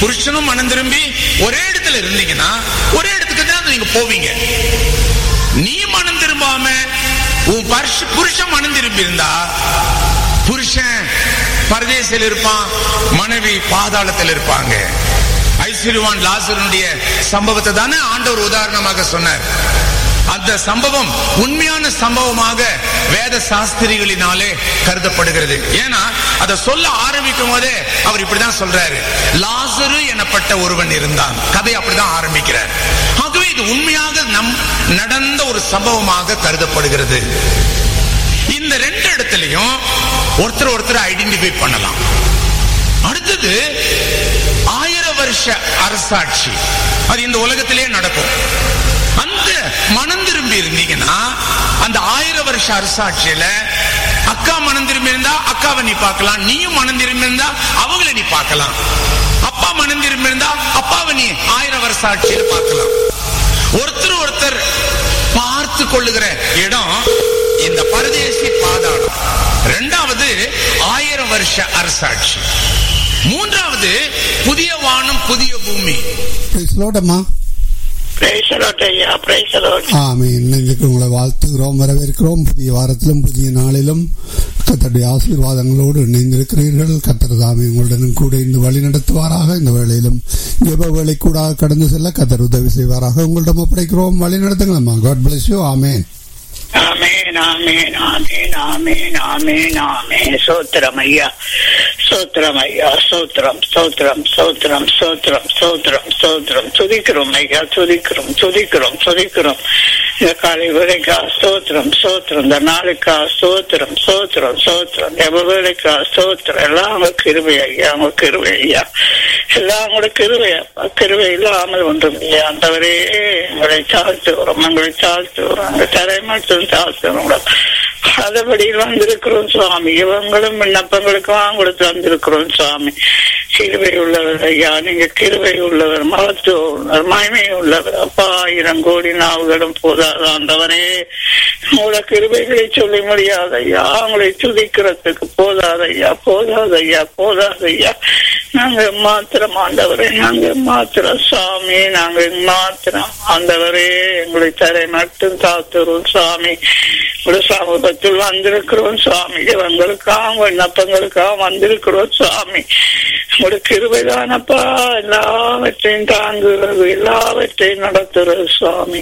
புருஷனும் மனம் திரும்பி ஒரே இடத்துல இருந்தீங்கன்னா ஒரே இடத்துக்கு தான் நீங்க போவீங்க நீ மனம் திரும்பாம உன் பர்ஷ- புருஷன் மனம் திரும்பி இருந்தா புருஷன் பரதேசில் இருப்பான் மனைவி பாதாளத்தில் இருப்பாங்க ஐஸ்வர்யவான் லாசருடைய சம்பவத்தை தானே ஆண்டவர் உதாரணமாக சொன்னார் அந்த சம்பவம் உண்மையான சம்பவமாக வேத சாஸ்திரிகளினாலே கருதப்படுகிறது ஏன்னா அதை சொல்ல ஆரம்பிக்கும் போதே அவர் இப்படிதான் சொல்றாரு லாசரு எனப்பட்ட ஒருவன் இருந்தான் கதை அப்படிதான் ஆரம்பிக்கிறார் ஆகவே இது உண்மையாக நம் நடந்த ஒரு சம்பவமாக கருதப்படுகிறது இந்த ரெண்டு இடத்துலயும் ஒருத்தர் ஒருத்தர் ஐடென்டிஃபை பண்ணலாம் அடுத்தது ஆயிரம் வருஷ அரசாட்சி அது இந்த உலகத்திலே நடக்கும் அந்த மனம் திரும்பி இருந்தீங்கன்னா அந்த ஆயிரம் வருஷ அரசாட்சியில அக்கா மனம் திரும்பி இருந்தா அக்காவை நீ பார்க்கலாம் நீயும் மனம் திரும்பி இருந்தா அவங்கள நீ பார்க்கலாம் அப்பா மனம் திரும்பி இருந்தா அப்பாவை நீ ஆயிரம் வருஷ ஆட்சியில பார்க்கலாம் ஒருத்தர் ஒருத்தர் பார்த்து கொள்ளுகிற இடம் இந்த பரதேசி பாதாளம் இரண்டாவது ஆயிரம் வருஷ அரசாட்சி மூன்றாவது புதிய வானம் புதிய பூமி பிரைஸ் அம்மா பிரைஸ் ஐயா பிரைஸ் ஆமீன் இன்னைக்கு உங்களை வாழ்த்துகிறோம் வரவேற்கிறோம் புதிய வாரத்திலும் புதிய நாளிலும் கத்தருடைய ஆசீர்வாதங்களோடு இணைந்திருக்கிறீர்கள் கத்தர் தாமே உங்களுடனும் கூட இந்த வழி நடத்துவாராக இந்த வேளையிலும் ஜெப வேலை கூட கடந்து செல்ல கத்தர் உதவி செய்வாராக உங்களிடம் ஒப்படைக்கிறோம் வழி நடத்துங்களம்மா காட் பிளஸ் யூ ஆமேன் ஆமேன் ஆமேன் ஆமேன் ஆமேன் ஆமேன் ஆமேன் சோத்திரம் ஐயா சோத்திரம் ஐயா சோத்திரம் சோத்திரம் சோத்திரம் சோத்திரம் சோத்திரம் சோத்திரம் துதிக்கிறோம் ஐயா துதிக்கிறோம் துதிக்கிறோம் துதிக்கிறோம் இந்த காலை வேலைக்கா சோத்திரம் சோத்திரம் இந்த நாளுக்கா சோத்திரம் சோத்திரம் சோத்திரம் எவ வேலைக்கா சோத்திரம் எல்லாம் உங்க கிருவை ஐயா உங்க கிருவை ஐயா எல்லாம் உங்களோட கிருவை அப்பா கிருவை இல்லாமல் ஒன்றும் இல்லை ஆண்டவரே உங்களை தாழ்த்துகிறோம் உங்களை தாழ்த்துகிறோம் அந்த தரை மட்டும் தாழ்த்துகிறோம் அதபடியில் வந்திருக்கிறோம் சுவாமி இவங்களும் விண்ணப்பங்களுக்கும் கொடுத்து வந்திருக்கிறோம் சுவாமி கிருவை உள்ளவர் ஐயா நீங்க கிருவை உள்ளவர் மகத்துவ உள்ளவர் மகிமை உள்ளவர் அப்பா ஆயிரம் கோடி நாவுகளும் போதாது ஆண்டவரே உங்களோட கிருபைகளை சொல்ல முடியாது ஐயா உங்களை துதிக்கிறதுக்கு போதாது ஐயா போதாது ஐயா போதாது ஐயா நாங்க மாத்திரம் ஆண்டவரே நாங்க மாத்திரம் சாமி நாங்க மாத்திரம் ஆண்டவரே எங்களை தரை மட்டும் காத்துறோம் சாமி உங்களோட சமூகத்தில் வந்திருக்கிறோம் சுவாமி இவங்களுக்காக விண்ணப்பங்களுக்காக வந்திருக்கிறோம் சுவாமி உங்களோட கிருபைதானப்பா எல்லாவற்றையும் தாங்குகிறது எல்லாவற்றையும் நடத்துறது சுவாமி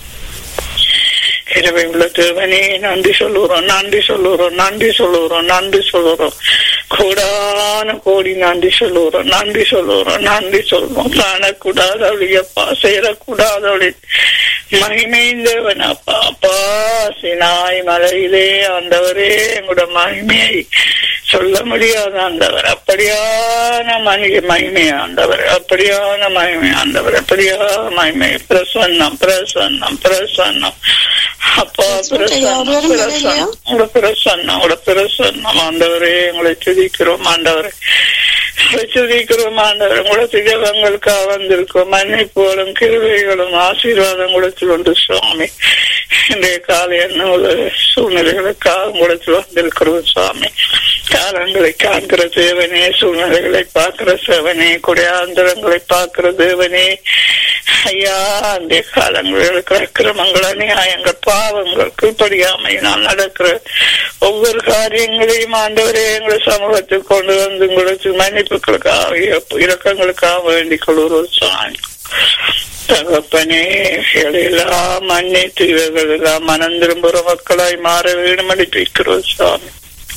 கிருபை உள்ள தேவனே நன்றி சொல்லுறோம் நன்றி சொல்லுறோம் நன்றி சொல்லுறோம் நன்றி சொல்லுறோம் கூடான கோடி நன்றி சொல்லுறோம் நன்றி சொல்லுறோம் நன்றி சொல்லுவோம் காணக்கூடாதவளி அப்பா சேரக்கூடாதவளி மகிமைந்தவன் அப்பா அப்பா சினாய் மலையிலே ஆண்டவரே எங்களோட மகிமையை சொல்ல முடியாத ஆண்டவர் அப்படியான மனித மகிமை ஆண்டவர் அப்படியான மகிமை ஆண்டவர் அப்படியான மகிமை பிரசன்னம் பிரசன்னம் பிரசன்னம் அப்பா பிரசன்னம் பிரசன்னம் உங்களோட பிரசன்னம் உங்களோட பிரசன்னம் ஆண்டவரே உங்களை துதிக்கிறோம் ஆண்டவரே உங்களை துதிக்கிறோம் ஆண்டவர் உங்களோட திஜவங்களுக்காக வந்திருக்கோம் மன்னிப்புகளும் கிருவைகளும் ஆசீர்வாதம் கொடுத்து கொண்டு சுவாமி இன்றைய காலை என்ன உள்ள சூழ்நிலைகளுக்காக உங்களுக்கு வந்திருக்கிறோம் சுவாமி காலங்களை காக்கிற தேவனே சூழ்நிலைகளை பார்க்கிற சேவனே குடையாந்திரங்களை பார்க்கிற தேவனே ஐயா அந்த காலங்களில் இருக்கிற அக்கிரமங்கள் அநியாயங்கள் பாவங்கள் கீழ்ப்படியாமையினால் நடக்கிற ஒவ்வொரு காரியங்களையும் ஆண்டவரே எங்களை சமூகத்தில் கொண்டு வந்து உங்களுக்கு மன்னிப்புகளுக்காக இறக்கங்களுக்காக வேண்டிக் கொள்கிறோம் சாமி தகப்பனே எல்லாம் மன்னித்து இவர்கள் எல்லாம் மனம் திரும்புகிற மக்களாய் மாற வேண்டும் அனுப்பிக்கிறோம் சுவாமி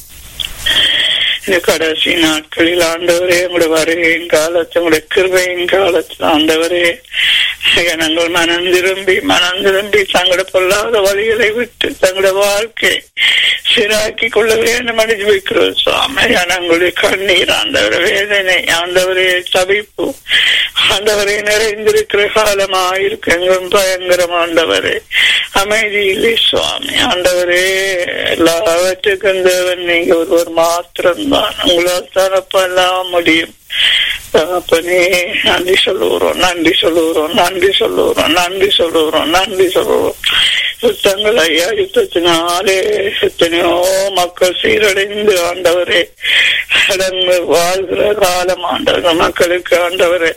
இந்த கடைசி நாட்களில் ஆண்டவரே உங்களுடைய வருகையின் காலத்தில் உங்களுடைய கிருபையின் காலத்தில் ஆண்டவரே ஜனங்கள் மனம் திரும்பி மனம் திரும்பி தங்களோட பொல்லாத வழிகளை விட்டு தங்களோட வாழ்க்கை சீராக்கி கொள்ள வேண்டும் அடிச்சு வைக்கிறோம் சுவாமி ஜனங்களுடைய கண்ணீர் ஆண்டவர வேதனை ஆண்டவரே தவிப்பு ஆண்டவரை நிறைந்திருக்கிற காலமாயிருக்கு எங்கும் பயங்கரம் ஆண்டவரே அமைதி இல்லை சுவாமி ஆண்டவரே எல்லாவற்றுக்கும் தேவன் நீங்க ஒருவர் மாத்திரம்தான் உங்களால் தரப்ப எல்லாம் முடியும் தகப்பனே நன்றி சொல்லுகிறோம் நன்றி சொல்லுகிறோம் நன்றி சொல்லுகிறோம் நன்றி சொல்லுகிறோம் நன்றி சொல்லுகிறோம் யுத்தங்கள் ஐயா யுத்தத்தினாலே எத்தனையோ மக்கள் சீரடைந்து ஆண்டவரே கடந்து வாழ்கிற காலம் ஆண்டவர் மக்களுக்கு ஆண்டவரே